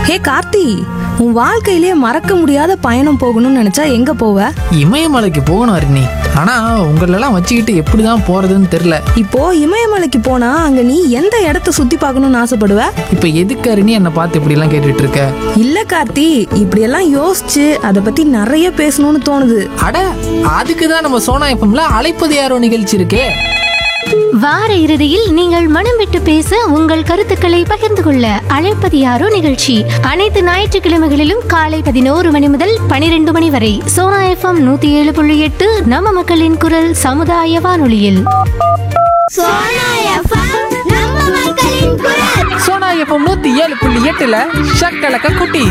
ஹே கார்த்தி உன் வாழ்க்கையிலே மறக்க முடியாத பயணம் போகணும்னு நினைச்சா எங்க போவ இமயமலைக்கு போகணும் அருணி ஆனா உங்களெல்லாம் வச்சுக்கிட்டு எப்படி தான் போறதுன்னு தெரியல இப்போ இமயமலைக்கு போனா அங்க நீ எந்த இடத்த சுத்தி பார்க்கணும்னு ஆசைப்படுவ இப்ப எதுக்கு அருணி என்னை பார்த்து இப்படி எல்லாம் கேட்டுட்டு இருக்க இல்ல கார்த்தி இப்படியெல்லாம் யோசிச்சு அதை பத்தி நிறைய பேசணும்னு தோணுது அட அதுக்கு தான் நம்ம சோனா எஃப்எம்ல அழைப்பது யாரோ நிகழ்ச்சி இருக்கே வார இறுதியில் நீங்கள் மனம் விட்டு பேச உங்கள் கருத்துக்களை பகிர்ந்து கொள்ள அழைப்பது யாரோ நிகழ்ச்சி அனைத்து ஞாயிற்றுக்கிழமைகளிலும் காலை பதினோரு மணி முதல் பனிரெண்டு மணி வரை சோனா எஃப்எம் நூத்தி ஏழு புள்ளி எட்டு நம்ம மக்களின் குரல் சமுதாய வானொலியில் சோனா எஃப்எம் நூத்தி ஏழு புள்ளி எட்டுல ஷக்கலக்க குட்டி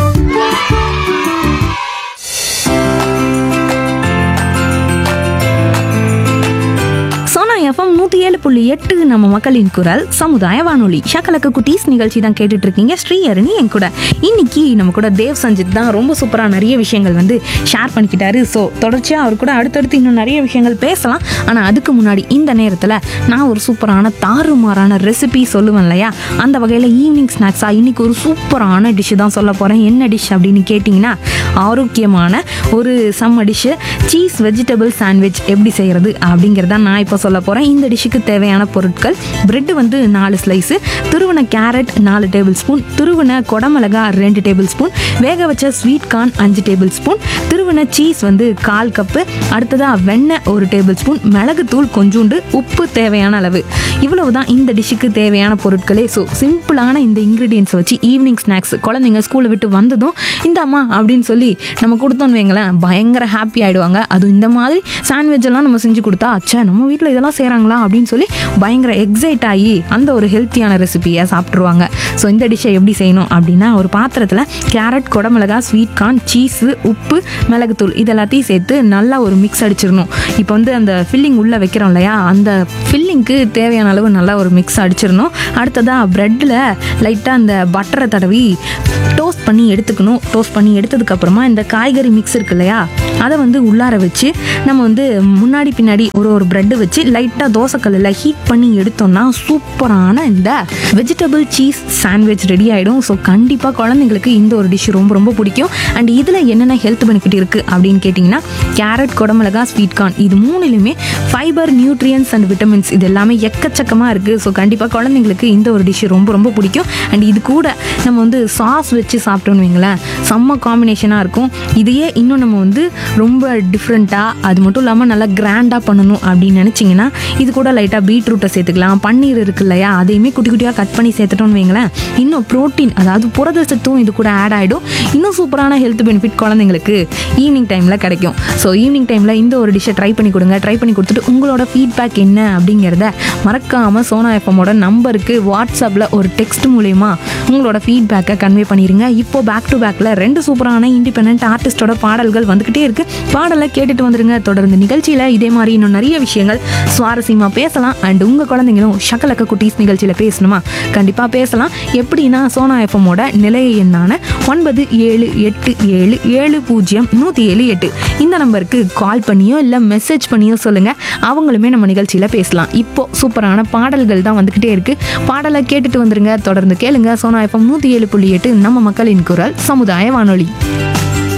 சோனா எஃப்எம் நூத்தி ஏழு புள்ளி எட்டு நம்ம மக்களின் குரல் சமுதாய வானொலி ஷக்கலக்க குட்டீஸ் நிகழ்ச்சி தான் கேட்டுட்டு இருக்கீங்க ஸ்ரீஹரணி என் கூட இன்னைக்கு நம்ம கூட தேவ் சஞ்சித் தான் ரொம்ப சூப்பரா நிறைய விஷயங்கள் வந்து ஷேர் பண்ணிக்கிட்டாரு ஸோ தொடர்ச்சியா அவர் கூட அடுத்தடுத்து இன்னும் நிறைய விஷயங்கள் பேசலாம் ஆனா அதுக்கு முன்னாடி இந்த நேரத்துல நான் ஒரு சூப்பரான தாறுமாறான ரெசிபி சொல்லுவேன் இல்லையா அந்த வகையில ஈவினிங் ஸ்நாக்ஸா இன்னைக்கு ஒரு சூப்பரான டிஷ் தான் சொல்ல போறேன் என்ன டிஷ் அப்படின்னு கேட்டிங்கன்னா ஆரோக்கியமான ஒரு செம்ம டிஷ்ஷு சீஸ் வெஜிடபிள் சாண்ட்விச் எப்படி செய்கிறது அப்படிங்கிறத நான் இப்போ சொல்ல போகிறேன் இந்த டிஷ்ஷுக்கு தேவையான பொருட்கள் பிரெட் வந்து நாலு ஸ்லைஸு துருவன கேரட் நாலு டேபிள் ஸ்பூன் துருவன கொடமிளகா ரெண்டு டேபிள் ஸ்பூன் வேக வச்ச ஸ்வீட் கார்ன் அஞ்சு டேபிள் ஸ்பூன் துருவன சீஸ் வந்து கால் கப்பு அடுத்ததாக வெண்ணெய் ஒரு டேபிள் ஸ்பூன் மிளகுத்தூள் கொஞ்சோண்டு உப்பு தேவையான அளவு இவ்வளவு தான் இந்த டிஷ்ஷுக்கு தேவையான பொருட்களே ஸோ சிம்பிளான இந்த இன்க்ரீடியன்ஸை வச்சு ஈவினிங் ஸ்நாக்ஸ் குழந்தைங்க ஸ்கூலை விட்டு வந்ததும் இந்த அம்மா அப்படின்னு சொல்லி நம்ம கொடுத்தோன்னு வைங்களேன் பயங்கர ஹாப்பி ஆயிடுவாங்க அதுவும் இந்த மாதிரி சாண்ட்விச் எல்லாம் நம்ம செஞ்சு கொடுத்தா அச்சா நம்ம வீட்டில் இதெல்லாம் செய்கிறாங்களா அப்படின்னு சொல்லி பயங்கர எக்ஸைட் ஆகி அந்த ஒரு ஹெல்த்தியான ரெசிபியை சாப்பிட்ருவாங்க ஸோ இந்த டிஷ்ஷை எப்படி செய்யணும் அப்படின்னா ஒரு பாத்திரத்தில் கேரட் குடமிளகா ஸ்வீட் கார்ன் சீஸு உப்பு மிளகுத்தூள் இது எல்லாத்தையும் சேர்த்து நல்லா ஒரு மிக்ஸ் அடிச்சிடணும் இப்போ வந்து அந்த ஃபில்லிங் உள்ளே வைக்கிறோம் இல்லையா அந்த ஃபில்லிங்க்கு தேவையான அளவு நல்லா ஒரு மிக்ஸ் அடிச்சிடணும் அடுத்ததாக ப்ரெட்டில் லைட்டாக அந்த பட்டரை தடவி டோஸ்ட் பண்ணி எடுத்துக்கணும் டோஸ்ட் பண்ணி எடுத்ததுக்கப்புறமா இந்த காய்கறி மிக்ஸ் இருக்கு இல்லையா அதை வந்து உள்ளார வச்சு நம்ம வந்து முன்னாடி பின்னாடி ஒரு ஒரு ப்ரெட்டு வச்சு லைட்டாக தோசைக்கல்லில் ஹீட் பண்ணி எடுத்தோம்னா சூப்பரான இந்த வெஜிடபிள் சீஸ் சாண்ட்விச் ரெடி ஆகிடும் ஸோ கண்டிப்பாக குழந்தைங்களுக்கு இந்த ஒரு டிஷ் ரொம்ப ரொம்ப பிடிக்கும் அண்ட் இதில் என்னென்ன ஹெல்த் பெனிஃபிட் இருக்குது அப்படின்னு கேட்டிங்கன்னா கேரட் குடமிளகா ஸ்வீட் கார்ன் இது மூணுலையுமே ஃபைபர் நியூட்ரியன்ஸ் அண்ட் விட்டமின்ஸ் இது எல்லாமே எக்கச்சக்கமாக இருக்குது ஸோ கண்டிப்பாக குழந்தைங்களுக்கு இந்த ஒரு டிஷ் ரொம்ப ரொம்ப பிடிக்கும் அண்ட் இது கூட நம்ம வந்து சாஸ் வச்சு சாப்பிட்டோன்னு வைங்களேன் செம்ம காம்பினேஷனாக இருக்கும் இதையே இன்னும் நம்ம வந்து ரொம்ப டிஃப்ரெண்ட்டாக அது மட்டும் இல்லாமல் நல்லா கிராண்டாக பண்ணணும் அப்படின்னு நினச்சிங்கன்னா இது கூட லைட்டாக பீட்ரூட்டை சேர்த்துக்கலாம் பன்னீர் இருக்கு இல்லையா அதையுமே குட்டி குட்டியாக கட் பண்ணி சேர்த்துட்டோம்னு வைங்களேன் இன்னும் ப்ரோட்டீன் அதாவது புரத சத்தும் இது கூட ஆட் ஆகிடும் இன்னும் சூப்பரான ஹெல்த் பெனிஃபிட் குழந்தைங்களுக்கு ஈவினிங் டைமில் கிடைக்கும் ஸோ ஈவினிங் டைமில் இந்த ஒரு டிஷ்ஷை ட்ரை பண்ணி கொடுங்க ட்ரை பண்ணி கொடுத்துட்டு உங்களோட ஃபீட்பேக் என்ன அப்படிங்கிறத மறக்காமல் சோனா எஃப்எம்மோட நம்பருக்கு வாட்ஸ்அப்பில் ஒரு டெக்ஸ்ட் மூலயமா உங்களோட ஃபீட்பேக்கை கன்வே பண்ணிடுங்க இப்போ பேக் டு பேக்கில் ரெண்டு சூப்பரான இண்டிபெண்ட் ஆர்டிஸ்டோட பாடல்கள் வந்துக்கிட்டே இருக்கு பாடலை கேட்டுட்டு வந்துருங்க தொடர்ந்து நிகழ்ச்சியில் இதே மாதிரி இன்னும் நிறைய விஷயங்கள் சுவாரஸ்யமாக பேசலாம் அண்ட் உங்கள் குழந்தைங்களும் ஷக்கலக்க குட்டீஸ் நிகழ்ச்சியில் பேசணுமா கண்டிப்பாக பேசலாம் எப்படின்னா சோனா எஃப்எம்மோட நிலைய எண்ணான ஒன்பது ஏழு எட்டு ஏழு ஏழு பூஜ்ஜியம் நூற்றி ஏழு எட்டு இந்த நம்பருக்கு கால் பண்ணியோ இல்லை மெசேஜ் பண்ணியோ சொல்லுங்கள் அவங்களுமே நம்ம நிகழ்ச்சியில் பேசலாம் இப்போ சூப்பரான பாடல்கள் தான் வந்துக்கிட்டே இருக்கு பாடலை கேட்டுட்டு வந்துருங்க தொடர்ந்து கேளுங்க சோனா எஃப்எம் நூற்றி ஏழு புள்ளி எட்டு நம்ம மக்களின் குரல் சமுதாய வானொலி